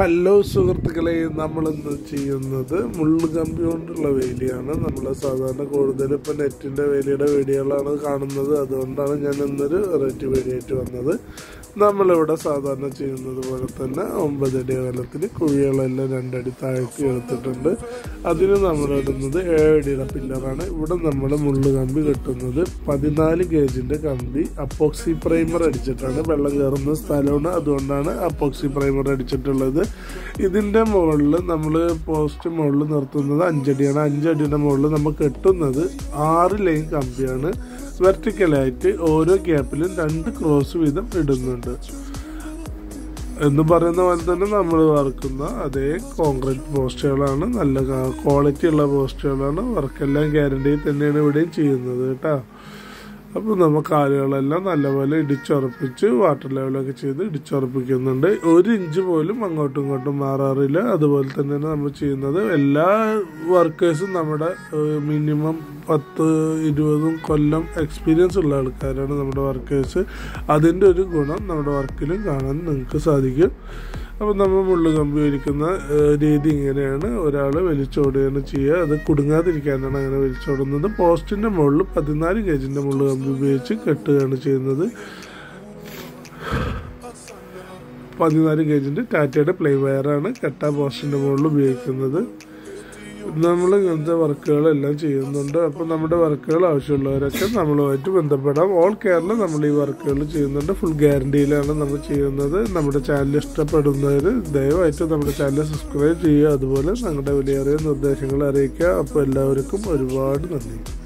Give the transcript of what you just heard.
hello സുഹൃത്തുക്കളെ നമ്മളിന്ന് ചെയ്യുന്നത് മുള്ളു കമ്പി കൊണ്ടുള്ള വേലിയാണ് നമ്മൾ സാധാരണ കൂടുതൽ ഇപ്പം നെറ്റിൻ്റെ വേലിയുടെ വീഡിയോകളാണ് കാണുന്നത് അതുകൊണ്ടാണ് ഞാൻ ഇന്നൊരു വെറൈറ്റി വീഡിയോ ആയിട്ട് വന്നത് നമ്മളിവിടെ സാധാരണ ചെയ്യുന്നത് പോലെ തന്നെ ഒമ്പതടി അകലത്തിൽ കുഴികളെല്ലാം രണ്ടടി താഴ്ത്തി എടുത്തിട്ടുണ്ട് അതിന് നമ്മൾ ഇടുന്നത് ഏഴടിയുടെ പില്ലറാണ് ഇവിടെ നമ്മൾ മുള്ളു കമ്പി കെട്ടുന്നത് പതിനാല് ഗേജിൻ്റെ കമ്പി അപ്പോക്സി പ്രൈമർ അടിച്ചിട്ടാണ് വെള്ളം കയറുന്ന സ്ഥലമാണ് അതുകൊണ്ടാണ് അപ്പോക്സി പ്രൈമർ അടിച്ചിട്ടുള്ളത് ഇതിൻ്റെ മുകളിൽ നമ്മൾ പോസ്റ്റ് മുകളിൽ നിർത്തുന്നത് അഞ്ചടിയാണ് അഞ്ചടിയുടെ മുകളിൽ നമ്മൾ കെട്ടുന്നത് ആറ് ലൈൻ കമ്പിയാണ് വെർട്ടിക്കലായിട്ട് ഓരോ ഗ്യാപ്പിലും രണ്ട് ക്രോസ് വീതം ഇടുന്നുണ്ട് എന്ന് പറയുന്ന പോലെ തന്നെ നമ്മൾ വറക്കുന്ന അതേ കോൺക്രീറ്റ് പോസ്റ്റുകളാണ് നല്ല ക്വാളിറ്റി ഉള്ള പോസ്റ്റുകളാണ് വർക്കെല്ലാം ഗ്യാരണ്ടി തന്നെയാണ് ഇവിടെയും ചെയ്യുന്നത് കേട്ടോ അപ്പോൾ നമ്മൾ കാലുകളെല്ലാം നല്ലപോലെ ഇടിച്ചുറപ്പിച്ച് വാട്ടർ ലെവലൊക്കെ ചെയ്ത് ഇടിച്ചുറപ്പിക്കുന്നുണ്ട് ഒരു ഇഞ്ച് പോലും അങ്ങോട്ടും ഇങ്ങോട്ടും മാറാറില്ല അതുപോലെ തന്നെയാണ് നമ്മൾ ചെയ്യുന്നത് എല്ലാ വർക്കേഴ്സും നമ്മുടെ മിനിമം പത്ത് ഇരുപതും കൊല്ലം എക്സ്പീരിയൻസ് ഉള്ള ആൾക്കാരാണ് നമ്മുടെ വർക്കേഴ്സ് അതിൻ്റെ ഒരു ഗുണം നമ്മുടെ വർക്കിലും കാണാൻ നിങ്ങൾക്ക് സാധിക്കും അപ്പോൾ നമ്മൾ മുള്ളു കമ്പി വലിക്കുന്ന രീതി ഇങ്ങനെയാണ് ഒരാൾ വലിച്ചോടുകയാണ് ചെയ്യുക അത് കുടുങ്ങാതിരിക്കാനാണ് അങ്ങനെ വലിച്ചോടുന്നത് പോസ്റ്റിൻ്റെ മുകളിൽ പതിനാല് ഗേജിൻ്റെ മുള്ളു കമ്പി ഉപയോഗിച്ച് കെട്ടുകയാണ് ചെയ്യുന്നത് പതിനാല് ഗേജിൻ്റെ ടാറ്റയുടെ പ്ലേ വയറാണ് കെട്ട പോസ്റ്റിൻ്റെ മുകളിൽ ഉപയോഗിക്കുന്നത് നമ്മൾ ഇങ്ങനത്തെ വർക്കുകളെല്ലാം ചെയ്യുന്നുണ്ട് അപ്പോൾ നമ്മുടെ വർക്കുകൾ ആവശ്യമുള്ളവരൊക്കെ നമ്മളുമായിട്ട് ബന്ധപ്പെടാം ഓൾ കേരള നമ്മൾ ഈ വർക്കുകൾ ചെയ്യുന്നുണ്ട് ഫുൾ ഗ്യാരണ്ടിയിലാണ് നമ്മൾ ചെയ്യുന്നത് നമ്മുടെ ചാനൽ ഇഷ്ടപ്പെടുന്നവർ ദയവായിട്ട് നമ്മുടെ ചാനൽ സബ്സ്ക്രൈബ് ചെയ്യുക അതുപോലെ ഞങ്ങളുടെ വിലയേറിയ നിർദ്ദേശങ്ങൾ അറിയിക്കുക അപ്പോൾ എല്ലാവർക്കും ഒരുപാട് നന്ദി